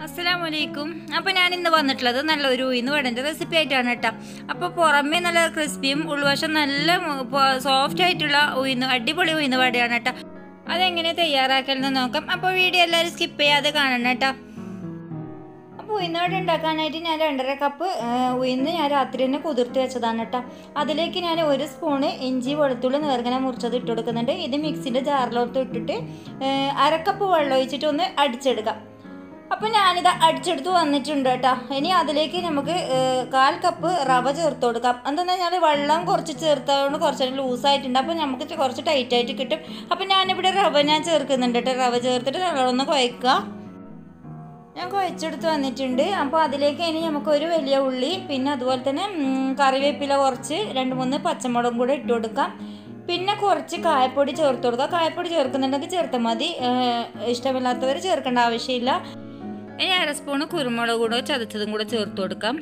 അസ്സലാമലൈക്കും അപ്പോൾ ഞാൻ ഇന്ന് വന്നിട്ടുള്ളത് നല്ലൊരു ഉയിന്ന് വടൻ്റെ റെസിപ്പി ആയിട്ടാണ് കേട്ടോ അപ്പോൾ പുറമേ നല്ല ക്രിസ്പിയും ഉൾവശം നല്ല സോഫ്റ്റ് ആയിട്ടുള്ള ഉയിന്ന് അടിപൊളി ഉയിന്ന് വടയാണ് കേട്ടോ അതെങ്ങനെ തയ്യാറാക്കലെന്ന് നോക്കാം അപ്പോൾ വീഡിയോ എല്ലാവരും സ്കിപ്പ് ചെയ്യാതെ കാണണം കേട്ടോ അപ്പോൾ ഉയിന്ന് വട ഉണ്ടാക്കാനായിട്ട് ഞാൻ രണ്ടര കപ്പ് ഉയിന്ന് ഞാൻ രാത്രി തന്നെ കുതിർത്ത് വെച്ചതാണ് കേട്ടോ അതിലേക്ക് ഞാൻ ഒരു സ്പൂണ് ഇഞ്ചി വെളുത്തുള്ളി നേർങ്ങനെ മുറിച്ചത് ഇട്ട് കൊടുക്കുന്നുണ്ട് ഇത് മിക്സിൻ്റെ ജാറിലോട്ട് ഇട്ടിട്ട് അരക്കപ്പ് വെള്ളം ഒഴിച്ചിട്ട് ഒന്ന് അടിച്ചെടുക്കാം അപ്പോൾ ഞാനിത് അടിച്ചെടുത്ത് വന്നിട്ടുണ്ട് കേട്ടോ ഇനി അതിലേക്ക് നമുക്ക് കാൽ കപ്പ് റവ ചേർത്ത് കൊടുക്കാം എന്താണെന്ന് വെച്ചാൽ വെള്ളം കുറച്ച് ചേർത്തതുകൊണ്ട് കുറച്ച് ലൂസായിട്ടുണ്ട് അപ്പോൾ നമുക്ക് കുറച്ച് ടൈറ്റ് ആയിട്ട് കിട്ടും അപ്പോൾ ഞാനിവിടെ റവ ഞാൻ ചേർക്കുന്നുണ്ട് കേട്ടോ റവ ചേർത്തിട്ട് നല്ലോണം കുഴക്കുക ഞാൻ കുഴച്ചെടുത്ത് വന്നിട്ടുണ്ട് അപ്പോൾ അതിലേക്ക് ഇനി നമുക്ക് ഒരു വലിയ ഉള്ളി പിന്നെ അതുപോലെ തന്നെ കറിവേപ്പില കുറച്ച് രണ്ട് മൂന്ന് പച്ചമുളകും കൂടെ ഇട്ട് കൊടുക്കാം പിന്നെ കുറച്ച് കായപ്പൊടി ചേർത്ത് കൊടുക്കുക കായപ്പൊടി ചേർക്കുന്നുണ്ടെങ്കിൽ ചേർത്താൽ മതി ഇഷ്ടമില്ലാത്തവർ ചേർക്കേണ്ട ആവശ്യമില്ല ഇനി അര സ്പൂണ് കുരുമുളക് കൂടെ ചതച്ചതും കൂടെ ചേർത്ത് കൊടുക്കാം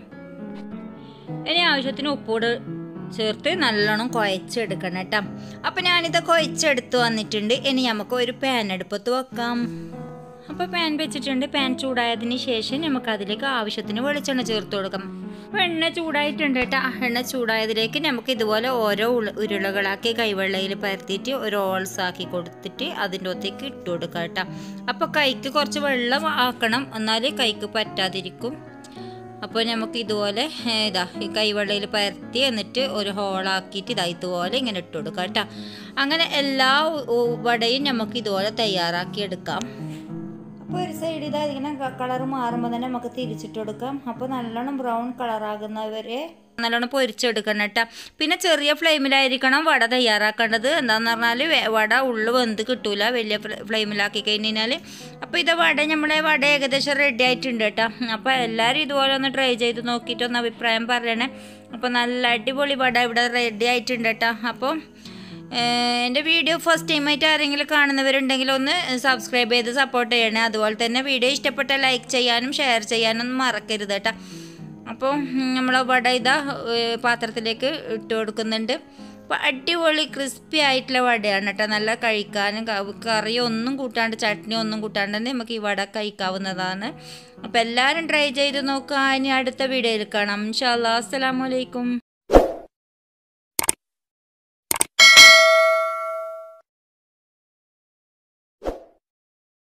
ഇനി ആവശ്യത്തിന് ഉപ്പൂടെ ചേർത്ത് നല്ലോണം കുഴച്ചെടുക്കണം കേട്ടോ അപ്പം ഞാനിത് കുഴച്ചെടുത്ത് വന്നിട്ടുണ്ട് ഇനി നമുക്ക് ഒരു പാൻ അടുപ്പത്ത് വെക്കാം അപ്പോൾ പാൻ വെച്ചിട്ടുണ്ട് പാൻ ചൂടായതിന് ശേഷം നമുക്ക് അതിലേക്ക് ആവശ്യത്തിന് വെളിച്ചെണ്ണ ചേർത്ത് കൊടുക്കാം അപ്പോൾ എണ്ണ ചൂടായിട്ടുണ്ട് കേട്ടോ എണ്ണ ചൂടായതിലേക്ക് നമുക്ക് ഇതുപോലെ ഓരോ ഉരുളകളാക്കി കൈവെള്ളയിൽ പരത്തിയിട്ട് ഒരു ഓൾസ് ആക്കി കൊടുത്തിട്ട് അതിൻ്റെ ഒത്തേക്ക് ഇട്ട് കൊടുക്കാം കേട്ടോ അപ്പോൾ കൈക്ക് കുറച്ച് വെള്ളം ആക്കണം എന്നാൽ കൈക്ക് പറ്റാതിരിക്കും അപ്പോൾ നമുക്ക് ഇതുപോലെ ഇതാ ഈ കൈവെള്ളയിൽ പരത്തി എന്നിട്ട് ഒരു ഹോളാക്കിയിട്ട് ഇതാ ഇതുപോലെ ഇങ്ങനെ ഇട്ട് കൊടുക്കാം കേട്ടോ അങ്ങനെ എല്ലാ വടയും നമുക്ക് ഇതുപോലെ തയ്യാറാക്കി എടുക്കാം അപ്പോൾ ഒരു സൈഡ് ഇതാ ഇങ്ങനെ കളർ മാറുമ്പോൾ തന്നെ നമുക്ക് തിരിച്ചിട്ട് കൊടുക്കാം അപ്പോൾ നല്ലോണം ബ്രൗൺ കളറാകുന്നവരെ നല്ലോണം പൊരിച്ചെടുക്കണം കേട്ടോ പിന്നെ ചെറിയ ഫ്ലെയിമിലായിരിക്കണം വട തയ്യാറാക്കേണ്ടത് എന്താണെന്ന് പറഞ്ഞാൽ വട ഉള്ളു വെന്ത് കിട്ടൂല വലിയ ഫ്ലെയിമിലാക്കി കഴിഞ്ഞാൽ അപ്പോൾ ഇത് വട നമ്മളെ വട ഏകദേശം റെഡി ആയിട്ടുണ്ട് കേട്ടോ അപ്പോൾ എല്ലാവരും ഇതുപോലെ ഒന്ന് ട്രൈ ചെയ്ത് നോക്കിയിട്ട് ഒന്ന് അഭിപ്രായം പറയണേ അപ്പോൾ നല്ല അടിപൊളി വട ഇവിടെ റെഡി ആയിട്ടുണ്ട് കേട്ടോ അപ്പോൾ എൻ്റെ വീഡിയോ ഫസ്റ്റ് ടൈമായിട്ട് ആരെങ്കിലും കാണുന്നവരുണ്ടെങ്കിൽ ഒന്ന് സബ്സ്ക്രൈബ് ചെയ്ത് സപ്പോർട്ട് ചെയ്യണേ അതുപോലെ തന്നെ വീഡിയോ ഇഷ്ടപ്പെട്ട ലൈക്ക് ചെയ്യാനും ഷെയർ ചെയ്യാനും ഒന്നും മറക്കരുത് കേട്ടോ അപ്പോൾ നമ്മൾ വട ഇതാ പാത്രത്തിലേക്ക് ഇട്ട് കൊടുക്കുന്നുണ്ട് അപ്പോൾ അടിപൊളി ക്രിസ്പി ആയിട്ടുള്ള വടയാണ് കേട്ടോ നല്ല കഴിക്കാനും കറി ഒന്നും കൂട്ടാണ്ട് ചട്നി ഒന്നും കൂട്ടാണ്ട് തന്നെ നമുക്ക് ഈ വട കഴിക്കാവുന്നതാണ് അപ്പോൾ എല്ലാവരും ട്രൈ ചെയ്ത് നോക്കുക ഇനി അടുത്ത വീഡിയോയിൽ കാണാം ഇൻഷാല്ലാ അസ്സലാമലൈക്കും